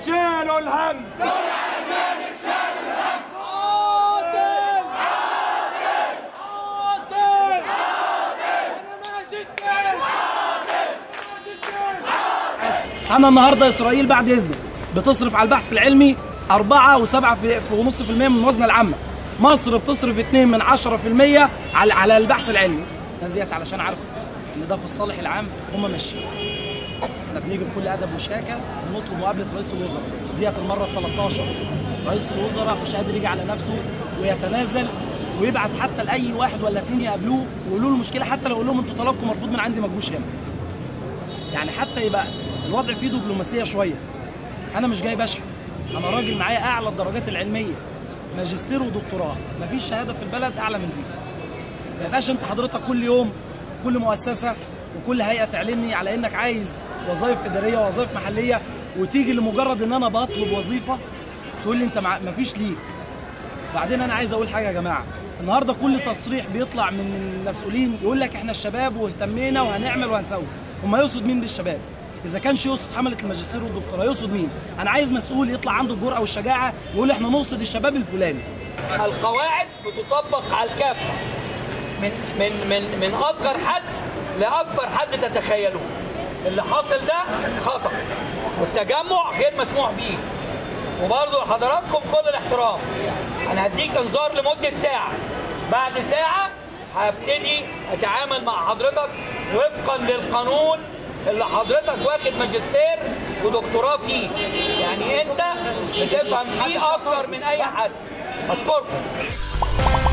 اتشالوا الهم دول علشان اتشالوا الهم عادل عادل عادل انا ماجستير انا النهارده اسرائيل بعد اذنك بتصرف على البحث العلمي 4 و7 ونص في المية من الموازنه العامه مصر بتصرف 2 من 10% على على البحث العلمي الناس ديت علشان عارفه ان ده في الصالح العام هم ماشيين احنا بنيجي بكل ادب وشياكه ونطلب مقابله رئيس الوزراء ديت المره ال 13 رئيس الوزراء مش قادر يجي على نفسه ويتنازل ويبعت حتى لاي واحد ولا اتنين يقابلوه ويقولوا له المشكله حتى لو يقول لهم انتوا طلبكم مرفوض من عندي ما تجوش هنا يعني حتى يبقى الوضع فيه دبلوماسيه شويه انا مش جاي بشحن انا راجل معايا اعلى الدرجات العلميه ماجستير ودكتوراه مفيش شهاده في البلد اعلى من دي ما يبقاش انت حضرتك كل يوم كل مؤسسه وكل هيئه تعلمني على انك عايز وظائف اداريه ووظائف محليه وتيجي لمجرد ان انا بطلب وظيفه تقول لي انت مع... مفيش ليه بعدين انا عايز اقول حاجه يا جماعه النهارده كل تصريح بيطلع من المسؤولين يقول لك احنا الشباب واهتمينا وهنعمل وهنسوي هم يقصد مين بالشباب اذا كانش يقصد حمله الماجستير والدكتوراه يقصد مين انا عايز مسؤول يطلع عنده الجرأه والشجاعه يقول احنا نقصد الشباب الفلاني القواعد بتطبق على الكافه من من من من اصغر حد لاكبر حد تتخيلوه اللي حاصل ده خطا والتجمع غير مسموح بيه وبرضه لحضراتكم كل الاحترام انا هديك انذار لمده ساعه بعد ساعه هبتدي اتعامل مع حضرتك وفقا للقانون اللي حضرتك واخد ماجستير ودكتوراه فيه يعني انت بتفهم فيه اكتر من اي حد اشكركم